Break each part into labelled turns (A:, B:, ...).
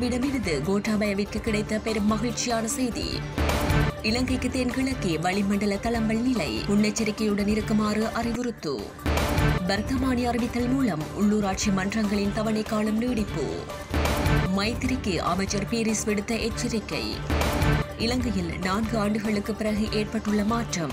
A: சீனாவிடமிருந்து கோட்டாபயவிற்கு கிடைத்த பெரும் மகிழ்ச்சியான செய்தி இலங்கைக்கு தென்கிழக்கே வளிமண்டல தளம்பல் நிலை முன்னெச்சரிக்கையுடன் இருக்குமாறு அறிவுறுத்து வர்த்தமானி அறிவித்தல் மூலம் உள்ளூராட்சி மன்றங்களின் தவணை காலம் நீடிப்பு மைத்திரிக்கு அமைச்சர் பீரிஸ் விடுத்த எச்சரிக்கை இலங்கையில் நான்கு ஆண்டுகளுக்கு பிறகு ஏற்பட்டுள்ள மாற்றம்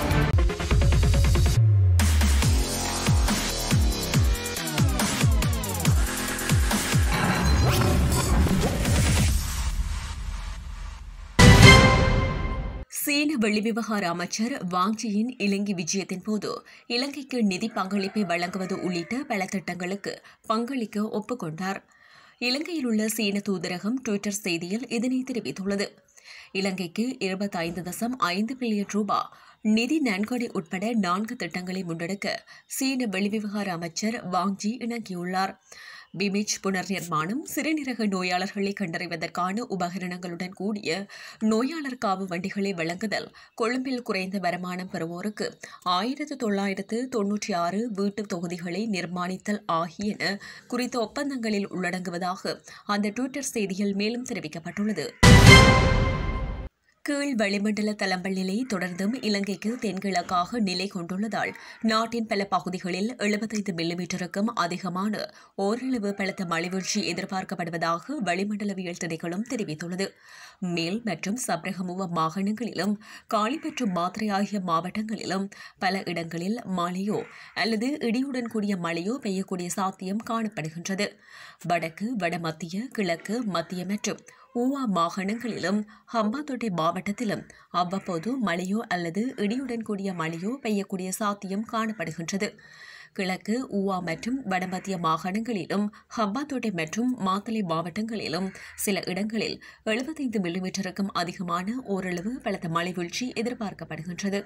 A: சீன வெளிவிவகார அமைச்சர் வாங்ஜியின் இலங்கை விஜயத்தின் போது இலங்கைக்கு நிதி பங்களிப்பை வழங்குவது உள்ளிட்ட பல திட்டங்களுக்கு பங்களிக்க ஒப்புக்கொண்டார் இலங்கையில் உள்ள சீன தூதரகம் டுவிட்டர் செய்தியில் இதனை தெரிவித்துள்ளது இலங்கைக்கு இருபத்தைந்து தசம் ஐந்து பில்லியன் ரூபாய் நிதி நன்கொடை உட்பட நான்கு திட்டங்களை முன்னெடுக்க சீன வெளிவிவகார அமைச்சர் வாங்ஜி இணங்கியுள்ளார் பிமிச் புனர் நிர்மாணம் சிறுநீரக நோயாளர்களை கண்டறிவதற்கான உபகரணங்களுடன் கூடிய நோயாளர் காவு வண்டிகளை வழங்குதல் கொழும்பில் குறைந்த வருமானம் பெறுவோருக்கு ஆயிரத்து தொள்ளாயிரத்து தொன்னூற்றி ஆறு வீட்டு தொகுதிகளை நிர்மாணித்தல் ஆகியன குறித்த ஒப்பந்தங்களில் உள்ளடங்குவதாக அந்த டுவிட்டர் செய்தியில் மேலும் தெரிவிக்கப்பட்டுள்ளது கீழ் வளிமண்டல தளம்பல் நிலை தொடர்ந்தும் இலங்கைக்கு தென்கிழக்காக நிலை கொண்டுள்ளதால் நாட்டின் பல பகுதிகளில் எழுபத்தைந்து மில்லிமீட்டருக்கும் அதிகமான ஓரளவு பலத்த மழைவீழ்ச்சி எதிர்பார்க்கப்படுவதாக வளிமண்டலவியல் திணைக்களம் தெரிவித்துள்ளது மேல் மற்றும் சப்ரகமுவ மாகாணங்களிலும் காலி மற்றும் மாத்திரை ஆகிய மாவட்டங்களிலும் பல இடங்களில் மழையோ அல்லது இடியுடன் கூடிய மழையோ பெய்யக்கூடிய சாத்தியம் காணப்படுகின்றது வடக்கு வடமத்திய கிழக்கு மத்திய மற்றும் ஊவா மாகாணங்களிலும் ஹம்பாந்தோட்டை மாவட்டத்திலும் அவ்வப்போது மழையோ அல்லது இடியுடன் கூடிய மழையோ பெய்யக்கூடிய சாத்தியம் காணப்படுகின்றது கிழக்கு ஊவா மற்றும் வடமத்திய மாகாணங்களிலும் ஹம்பாந்தோட்டை மற்றும் மாத்தளை மாவட்டங்களிலும் சில இடங்களில் எழுபத்தைந்து மில்லிமீட்டருக்கும் அதிகமான ஓரளவு பலத்த மழை வீழ்ச்சி எதிர்பார்க்கப்படுகின்றது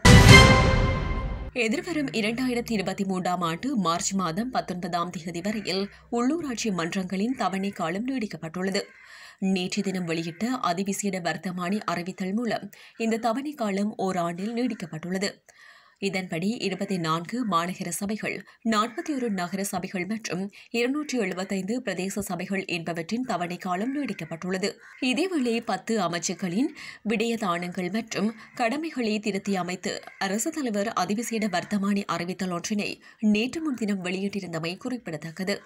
A: எதிர்வரும் இரண்டாயிரத்தி இருபத்தி மூன்றாம் ஆண்டு மார்ச் மாதம் பத்தொன்பதாம் தேதி வரையில் உள்ளூராட்சி மன்றங்களின் தவணை காலம் நீடிக்கப்பட்டுள்ளது நேற்று தினம் வெளியிட்ட அதிவிசேட வர்த்தமானி அறிவித்தல் மூலம் இந்த தவணை காலம் ஓராண்டில் நீடிக்கப்பட்டுள்ளது இதன்படி இருபத்தி நான்கு மாநகர சபைகள் நாற்பத்தி ஒரு நகர சபைகள் மற்றும் இருநூற்றி எழுபத்தைந்து பிரதேச சபைகள் என்பவற்றின் தவணை காலம் நீடிக்கப்பட்டுள்ளது இதேவேளை பத்து அமைச்சுக்களின் விடயதானங்கள் மற்றும் கடமைகளை திருத்தி அமைத்து அரசு தலைவர் அதிவிசேட வர்த்தமானி அறிவித்தல் ஒன்றினை நேற்று முன்தினம் வெளியிட்டிருந்தமை குறிப்பிடத்தக்கது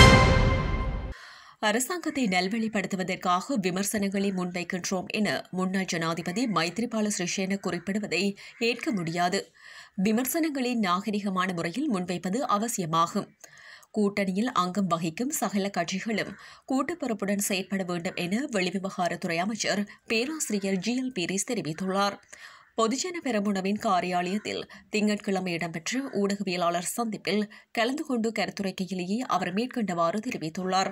A: அரசாங்கத்தை நல்வழிப்படுத்துவதற்காக விமர்சனங்களை முன்வைக்கின்றோம் என முன்னாள் ஜனாதிபதி மைத்ரிபால சிறிசேன குறிப்பிடுவதை ஏற்க முடியாது விமர்சனங்களை நாகரிகமான முறையில் முன்வைப்பது அவசியமாகும் கூட்டணியில் அங்கம் வகிக்கும் சகல கட்சிகளும் கூட்டுப்பொறுப்புடன் செயற்பட வேண்டும் என வெளிவிவகாரத்துறை அமைச்சர் பேராசிரியர் ஜி எல் பீரிஸ் தெரிவித்துள்ளார் பொதுஜன பெரமுனவின் காரியாலயத்தில் திங்கட்கிழமை இடம்பெற்ற ஊடகவியலாளர் சந்திப்பில் கலந்து கொண்டு கருத்துரைக்கையிலேயே அவர் மேற்கண்டவாறு தெரிவித்துள்ளார்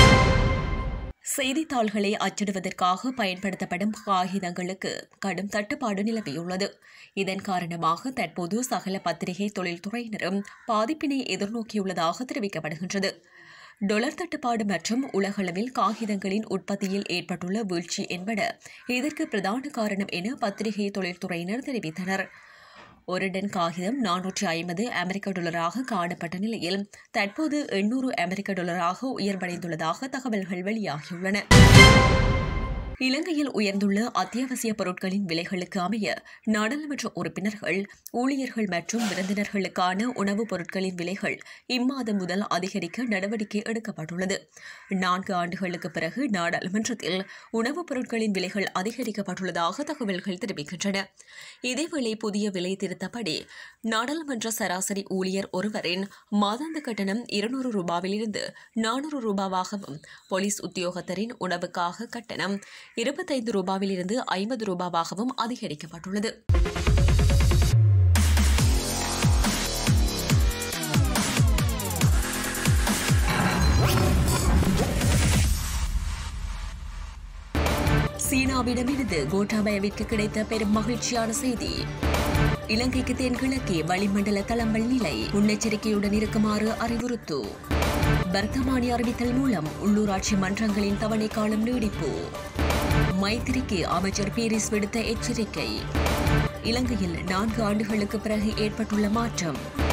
A: செய்தித்தாள்களை அச்சிடுவதற்காக பயன்படுத்தப்படும் காகிதங்களுக்கு கடும் தட்டுப்பாடு நிலவியுள்ளது இதன் காரணமாக தற்போது சகல பத்திரிகை தொழில்துறையினரும் பாதிப்பினை எதிர்நோக்கியுள்ளதாக தெரிவிக்கப்படுகின்றது டொலர் தட்டுப்பாடு மற்றும் உலகளவில் காகிதங்களின் உற்பத்தியில் ஏற்பட்டுள்ள வீழ்ச்சி என்பன இதற்கு பிரதான காரணம் என பத்திரிகை தொழில்துறையினர் தெரிவித்தனர் ஒரு டன் காகிதம் நானூற்றி ஐம்பது அமெரிக்க டாலராக காணப்பட்ட நிலையில் தற்போது எண்ணூறு அமெரிக்க டாலராக உயர்வடைந்துள்ளதாக தகவல்கள் வெளியாகியுள்ளன இலங்கையில் உயர்ந்துள்ள அத்தியாவசிய பொருட்களின் விலைகளுக்கு அமைய நாடாளுமன்ற உறுப்பினர்கள் ஊழியர்கள் மற்றும் விருந்தினர்களுக்கான உணவுப் பொருட்களின் விலைகள் இம்மாதம் முதல் அதிகரிக்க நடவடிக்கை எடுக்கப்பட்டுள்ளது நான்கு ஆண்டுகளுக்கு பிறகு நாடாளுமன்றத்தில் உணவுப் பொருட்களின் விலைகள் அதிகரிக்கப்பட்டுள்ளதாக தகவல்கள் தெரிவிக்கின்றன இதேவேளை புதிய விலை திருத்தப்படி நாடாளுமன்ற சராசரி ஊழியர் ஒருவரின் மாதாந்த கட்டணம் இருநூறு ரூபாவிலிருந்து நானூறு ரூபாவாகவும் போலீஸ் உத்தியோகத்தரின் உணவுக்காக கட்டணம் இருபத்தைந்து ரூபாவிலிருந்து ஐம்பது ரூபாவாகவும் அதிகரிக்கப்பட்டுள்ளது சீனாவிடமிருந்து கோட்டாபயவிற்கு கிடைத்த பெரும் மகிழ்ச்சியான செய்தி இலங்கைக்கு தென்கிழக்கே வளிமண்டல தளம்பல் நிலை முன்னெச்சரிக்கையுடன் இருக்குமாறு அறிவுறுத்து வர்த்தமானி அறிவித்தல் மூலம் உள்ளூராட்சி மன்றங்களின் தவணை காலம் நீடிப்பு மைத்திரிக்கு அமைச்சர் பீரிஸ் விடுத்த எச்சரிக்கை இலங்கையில் நான்கு ஆண்டுகளுக்கு பிறகு ஏற்பட்டுள்ள மாற்றம்